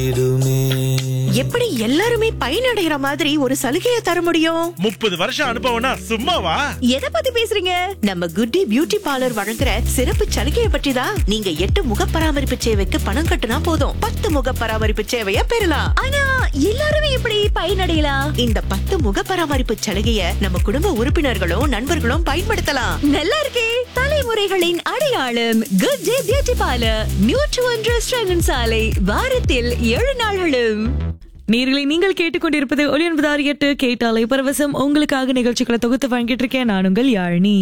எப்படி எல்லாருமே பயனடைகிற மாதிரி ஒரு சலுகையை தர முடியும் முப்பது வருஷம் அனுபவம்னா சும்மாவா எதை பத்தி பேசுறீங்க நம்ம குட்டி பியூட்டி பார்லர் வழங்குற சிறப்பு சலுகையை பற்றி தான் நீங்க எட்டு முக பராமரிப்பு சேவைக்கு பணம் கட்டுனா போதும் பத்து முக பராமரிப்பு சேவையை பெறலாம் ஆனா எல்லாருமே எப்படி பயனடையலாம் இந்த பத்து முக பராமரிப்பு சலுகையை நம்ம குடும்ப உறுப்பினர்களும் நண்பர்களும் பயன்படுத்தலாம் நல்லா இருக்கே தலைமுறைகளின் அடையாளம் good day beauty parlour new to restaurant சாலை வாரத்தில் ஏழு நாள்களும் நேர்களை நீங்கள் கேட்டுக்கொண்டிருப்பது ஒளி ஒன்பது ஆறு எட்டு கேட்டாலை பரவசம் உங்களுக்காக நிகழ்ச்சிகளை தொகுத்து வழங்கிட்டு இருக்கேன் நான் உங்கள் யாழினி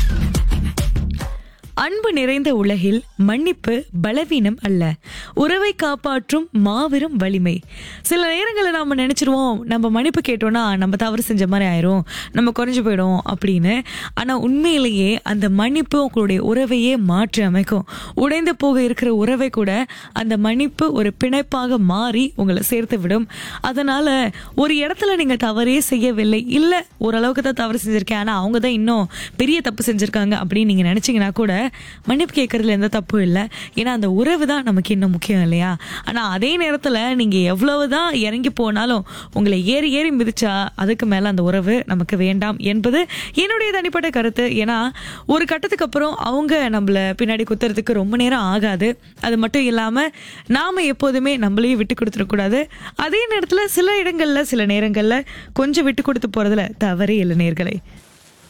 அன்பு நிறைந்த உலகில் மன்னிப்பு பலவீனம் அல்ல உறவை காப்பாற்றும் மாபெரும் வலிமை சில நேரங்களில் நாம நினைச்சிருவோம் நம்ம மன்னிப்பு கேட்டோம்னா நம்ம தவறு செஞ்ச மாதிரி ஆயிரும் நம்ம குறைஞ்சு போயிடும் அப்படின்னு ஆனா உண்மையிலேயே அந்த மன்னிப்பு உங்களுடைய உறவையே மாற்றி அமைக்கும் உடைந்து போக இருக்கிற உறவை கூட அந்த மன்னிப்பு ஒரு பிணைப்பாக மாறி உங்களை சேர்த்து விடும் அதனால ஒரு இடத்துல நீங்க தவறே செய்யவில்லை இல்ல ஓரளவுக்கு தான் தவறு செஞ்சிருக்கேன் ஆனா அவங்க தான் இன்னும் பெரிய தப்பு செஞ்சிருக்காங்க அப்படின்னு நீங்க நினைச்சீங்கன்னா கூட மன்னிப்பு கேட்கறதுல எந்த தப்பும் இல்லை ஏன்னா அந்த உறவு தான் நமக்கு இன்னும் முக்கியம் இல்லையா ஆனா அதே நேரத்துல நீங்க எவ்வளவுதான் இறங்கி போனாலும் உங்களை ஏறி ஏறி மிதிச்சா அதுக்கு மேல அந்த உறவு நமக்கு வேண்டாம் என்பது என்னுடைய தனிப்பட்ட கருத்து ஏன்னா ஒரு கட்டத்துக்கு அப்புறம் அவங்க நம்மள பின்னாடி குத்துறதுக்கு ரொம்ப நேரம் ஆகாது அது மட்டும் இல்லாம நாம எப்போதுமே நம்மளையும் விட்டு கொடுத்துடக்கூடாது அதே நேரத்துல சில இடங்கள்ல சில நேரங்கள்ல கொஞ்சம் விட்டு கொடுத்து போறதுல தவறே இல்லை நேர்களே